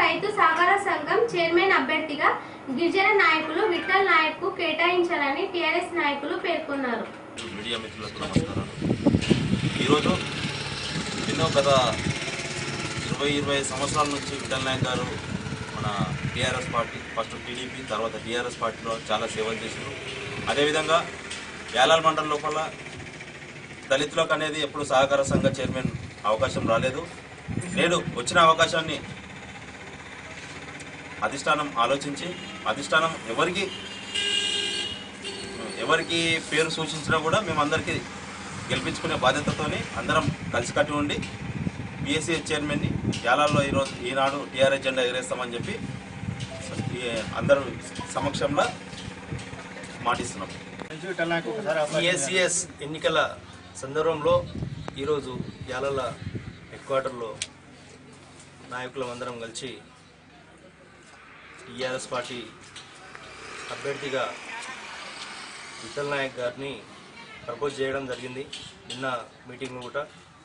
రైతు సహకార సంఘం చైర్మన్ అభ్యర్థిగా గిరిజన నాయకులు విఠల్ నాయక్ కు కేటాయించాలని టీఆర్ఎస్ నాయకులు పేర్కొన్నారు మీడియా మిత్రులకు నమస్కారాలు ఈరోజు ఎన్నో గత ఇరవై ఇరవై ఐదు సంవత్సరాల నుంచి విఠల్ నాయక్ గారు మన టీఆర్ఎస్ పార్టీ ఫస్ట్ టీడీపీ తర్వాత టీఆర్ఎస్ పార్టీలో చాలా సేవలు చేశారు అదేవిధంగా యాలాల్ మండలం లోపల దళితులకు అనేది ఎప్పుడు సహకార సంఘ చైర్మన్ అవకాశం రాలేదు నేడు వచ్చిన అవకాశాన్ని అధిష్టానం ఆలోచించి అధిష్టానం ఎవరికి ఎవరికి పేరు సూచించినా కూడా మేమందరికీ గెలిపించుకునే బాధ్యతతోని అందరం కలిసికట్టి ఉండి బీఎస్సీ చైర్మన్ని యాలాల్లో ఈరోజు ఈనాడు టీఆర్ఎస్ జెండా ఎగరేస్తామని చెప్పి ఈ అందరూ సమక్షంలో మాటిస్తున్నాం ఈఎస్సిఎస్ ఎన్నికల సందర్భంలో ఈరోజు యాలల హెడ్ క్వార్టర్లో నాయకులం అందరం కలిసి టీఆర్ఎస్ పార్టీ అభ్యర్థిగా విఠల్ నాయక్ గారిని ప్రపోజ్ చేయడం జరిగింది నిన్న మీటింగ్లో కూడా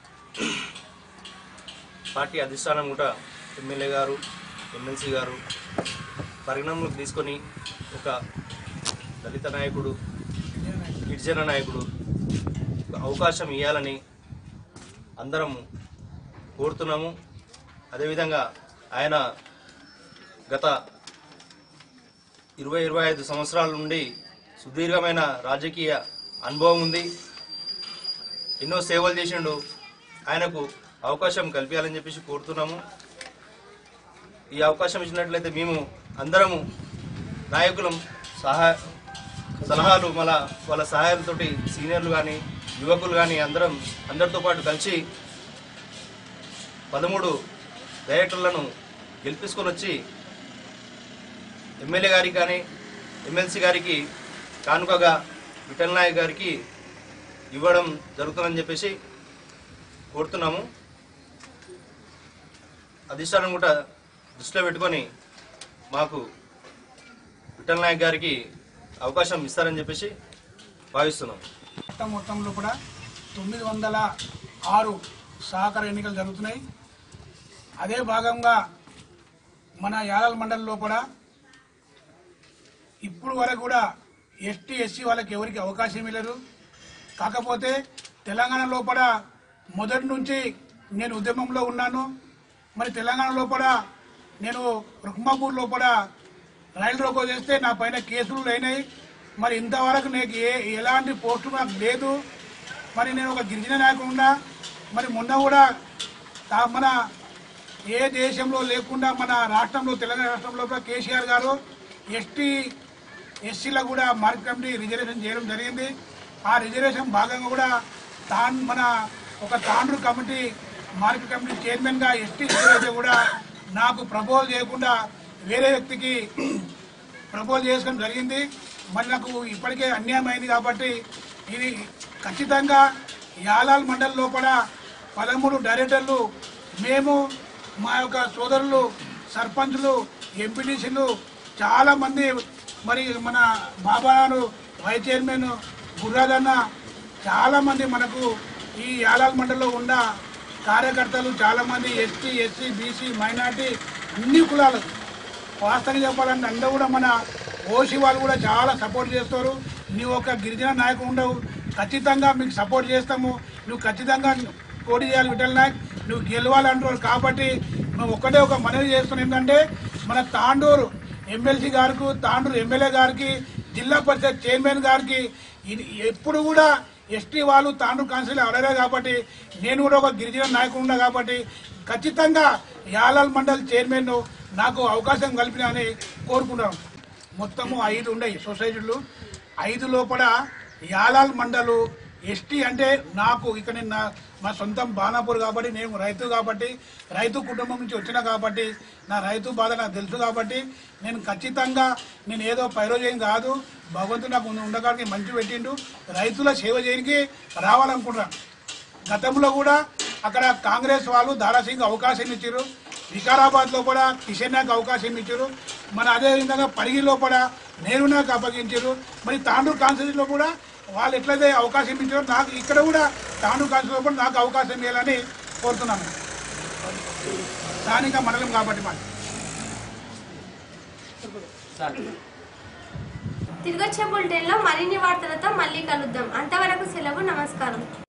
పార్టీ అధిష్టానం కూడా ఎమ్మెల్యే గారు ఎమ్మెల్సీ గారు పరిగణనలోకి తీసుకొని ఒక దళిత నాయకుడు గిరిజన నాయకుడు ఒక అవకాశం ఇవ్వాలని అందరం కోరుతున్నాము అదేవిధంగా ఆయన గత ఇరవై ఇరవై ఐదు సంవత్సరాల నుండి సుదీర్ఘమైన రాజకీయ అనుభవం ఉంది ఎన్నో సేవలు చేసిండు ఆయనకు అవకాశం కల్పించాలని చెప్పేసి కోరుతున్నాము ఈ అవకాశం ఇచ్చినట్లయితే మేము అందరము నాయకులం సహాయ సలహాలు మన వాళ్ళ సహాయంతో సీనియర్లు కానీ యువకులు కానీ అందరం అందరితో పాటు కలిసి పదమూడు డైరెక్టర్లను గెలిపించుకొని వచ్చి ఎమ్మెల్యే గారికి కానీ ఎమ్మెల్సీ గారికి కానుకగా విఠల్ నాయక్ గారికి ఇవ్వడం జరుగుతుందని చెప్పేసి కోరుతున్నాము అధిష్టానం కూడా దృష్టిలో పెట్టుకొని మాకు విఠల్ నాయక్ గారికి అవకాశం ఇస్తారని చెప్పేసి భావిస్తున్నాం మొత్తం మొత్తంలో కూడా తొమ్మిది వందల ఆరు సహకార ఎన్నికలు జరుగుతున్నాయి అదే భాగంగా మన యాదల్ మండలిలో కూడా ఇప్పుడు వరకు కూడా ఎస్టీ ఎస్సీ వాళ్ళకి ఎవరికి అవకాశం ఇవ్వలేరు కాకపోతే తెలంగాణ లోపల మొదటి నుంచి నేను ఉద్యమంలో ఉన్నాను మరి తెలంగాణ లోపల నేను రుక్మాపూర్ లోపల రైలు రోకో చేస్తే నా పైన కేసులు అయినాయి మరి ఇంతవరకు నాకు ఏ ఎలాంటి పోస్టు నాకు లేదు మరి నేను ఒక గిరిజన నాయకుడున్నా మరి మొన్న కూడా తా- మన ఏ దేశంలో లేకుండా మన రాష్ట్రంలో తెలంగాణ రాష్ట్రంలో కూడా కేసీఆర్ గారు ఎస్టీ ఎస్సీలకు కూడా మార్కెట్ కమిటీ రిజర్వేషన్ చేయడం జరిగింది ఆ రిజర్వేషన్ భాగంగా కూడా తాన్ మన ఒక తాండ్రు కమిటీ మార్కెట్ కమిటీ చైర్మన్గా ఎస్టీ రిజర్వేషన్ కూడా నాకు ప్రపోజ్ చేయకుండా వేరే వ్యక్తికి ప్రపోజ్ చేసుకోవడం జరిగింది మరి నాకు ఇప్పటికే అన్యాయం అయింది కాబట్టి ఇది ఖచ్చితంగా యాలాల్ మండల్ లోపల పదమూడు డైరెక్టర్లు మేము మా యొక్క సోదరులు సర్పంచులు ఎంపీటీసీలు చాలా మంది మరి మన బాబాను వైస్ చైర్మన్ గుర్రాదన్న చాలా మంది మనకు ఈ యాలాల్ మండలిలో ఉన్న కార్యకర్తలు చాలా మంది ఎస్టీ ఎస్సీ బీసీ మైనార్టీ అన్ని కులాలు వాస్తవంగా చెప్పాలంటే అందరూ కూడా మన ఓసీ వాళ్ళు కూడా చాలా సపోర్ట్ చేస్తారు నువ్వు ఒక గిరిజన నాయకుడు ఉండవు ఖచ్చితంగా మీకు సపోర్ట్ చేస్తాము నువ్వు ఖచ్చితంగా పోటీ చేయాలి విఠల్ నాయక్ నువ్వు గెలవాలంటారు కాబట్టి మేము ఒక్కటే ఒక మనవి చేస్తున్నాం ఏంటంటే మన తాండూరు ఎమ్మెల్సీ గారికి తాండూరు ఎమ్మెల్యే గారికి జిల్లా పరిషత్ చైర్మన్ గారికి ఇది ఎప్పుడు కూడా ఎస్టీ వాళ్ళు తాండూరు కౌన్సిల్ అడగారు కాబట్టి నేను కూడా ఒక గిరిజన నాయకుడు ఉన్నా కాబట్టి ఖచ్చితంగా యాలాల్ మండల్ చైర్మన్ నాకు అవకాశం కల్పిన అని కోరుకుంటాను మొత్తము ఐదు ఉన్నాయి సొసైటీలు ఐదు లోపల యాలాల్ మండలు ఎస్టీ అంటే నాకు ఇక్కడ నేను నా- మా సొంతం బాణాపూర్ కాబట్టి నేను రైతు కాబట్టి రైతు కుటుంబం నుంచి వచ్చిన కాబట్టి నా రైతు బాధ నాకు తెలుసు కాబట్టి నేను ఖచ్చితంగా నేను ఏదో పైరోజేయం కాదు భగవంతుడు నాకు ఉండడానికి మంచి పెట్టిండు రైతుల సేవ చేయడానికి రావాలనుకుంటున్నాను గతంలో కూడా అక్కడ కాంగ్రెస్ వాళ్ళు దారాసింగ్ అవకాశం ఇచ్చారు వికారాబాద్ లో కూడా కిషన్ నాయక్ అవకాశం ఇచ్చారు మన అదే విధంగా పరిగిలో కూడా నేను నాకు అప్పగించారు మరి తాండూరు కాన్స్టిట్యూన్సీలో కూడా వాళ్ళు ఎట్లయితే అవకాశం ఇచ్చారో నాకు ఇక్కడ కూడా తాండూరు కాన్స్టిట్యూన్సీలో కూడా నాకు అవకాశం ఇవ్వాలని కోరుతున్నాను స్థానిక మండలం కాబట్టి మాకు తిరిగొచ్చే బులెటిన్లో మరిన్ని వార్తలతో మళ్ళీ కలుద్దాం అంతవరకు సెలవు నమస్కారం